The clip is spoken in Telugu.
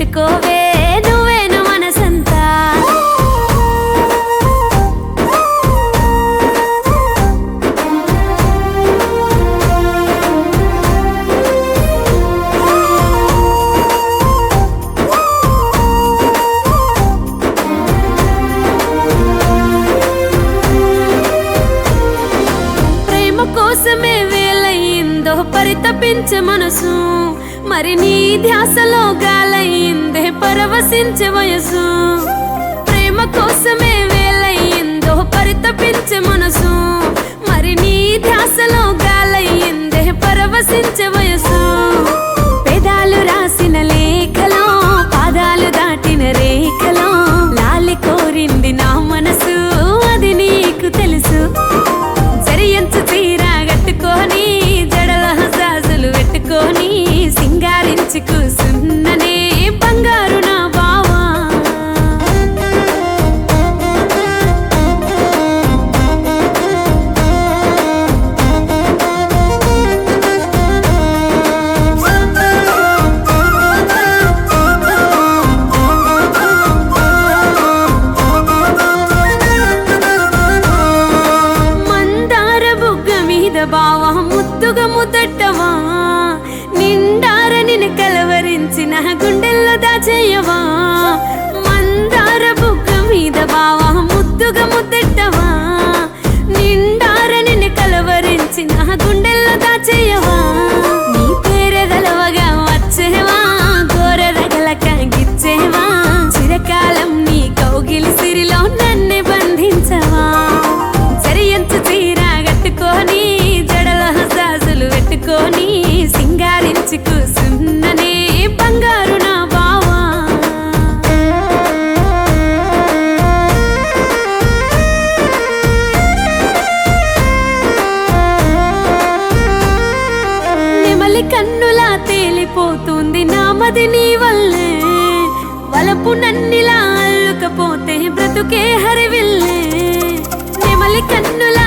పెట్టుకోవే నువ్వేను మనసంతా ప్రేమ కోసమే వేలయ్యిందో పరితపించే మనసు మరి నీ ధ్యాసలో గాలయ్యిందే పరవశించే వయసు ప్రేమ కోసమే వేలయ్యిందో పరితపించే మనసు మరి నీ ధ్యాసలో గాలయ్యిందే పరవశించే వయసు పెదాలు రాసిన లేఖలో పాదాలు దాటిన రేఖలో లాలి కోరింది నా మనసు అది నీకు తెలుసు సరియంచు చీర కట్టుకొని జడల సాజులు పెట్టుకొని సింగారించి కూసున్ననే బంగారు నా బావా మందార బుగ్గ మీద బావా ముద్దుగా ముద్దట్టవా నిండార నిన్ను కలవరించిన గుండెల్లో దాచేయవా మందార బుగ్గ మీద బావా ముద్దుగా ముద్దట్టవా నిండార నిన్ను కలవరించిన గుండెల్లో దాచేయవా నీ పేరే గలవగా వచ్చేవా గోర రగలక గిచ్చేవా చిరకాలం నీ కౌగిలి సిరిలో నన్ను బంధించవా సరియంచు చీర కట్టుకొని జడల సాజులు పెట్టుకొని సింగారించి కూసున్ననే బంగారు నా బావా నెమలి కన్నులా తేలిపోతుంది నామది నీ వల్లే వలపు నన్నిలా అల్లుకపోతే బ్రతుకే హరివిల్లే నెమలి కన్నులా